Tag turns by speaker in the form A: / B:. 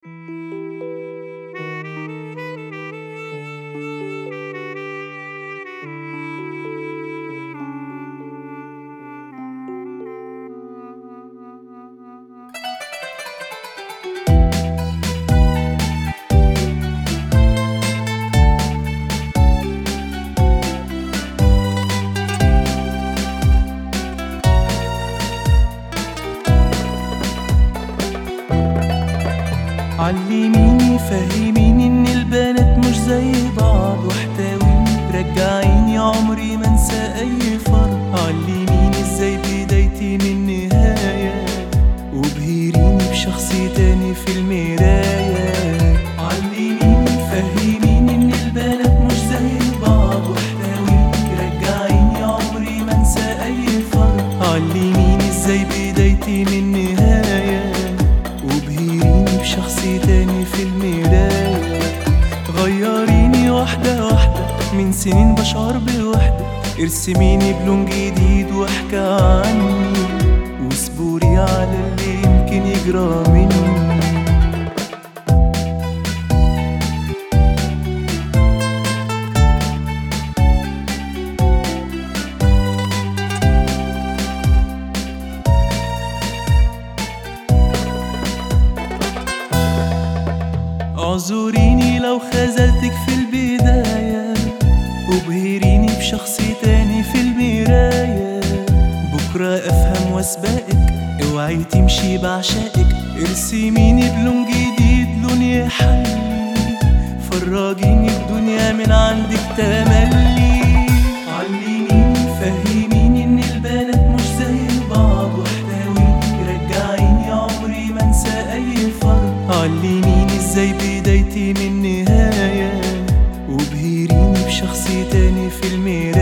A: علميني فهميني ان البنات مش زي بعض واحتويني رجعيني عمري ما انسى اي فرق علميني ازاي بدايتي من نهاية وبهريني بشخص تاني في المراية علميني فهميني ان البنات مش زي بعض واحتويني رجعيني عمري ما انسى اي فرق علميني ازاي بدايتي من نهاية وبهريني بشخص تاني في المراية غيريني واحدة واحدة من سنين بشعر بوحدة ارسميني بلون جديد واحكي عني واصبري على اللي يمكن يجرى مني اعذريني لو خذلتك في البداية وبهريني بشخص تاني في المراية بكرة افهم واسبقك اوعي تمشي بعشقك ارسميني بلون جديد لون يحلي فرجيني الدنيا من عندك تملي علميني فهميني ان البنات مش زي بعض واحتويني رجعيني عمري ما انسى اي فرق علميني ازاي بدايتي من نهاية وبهريني بشخص تاني في المراية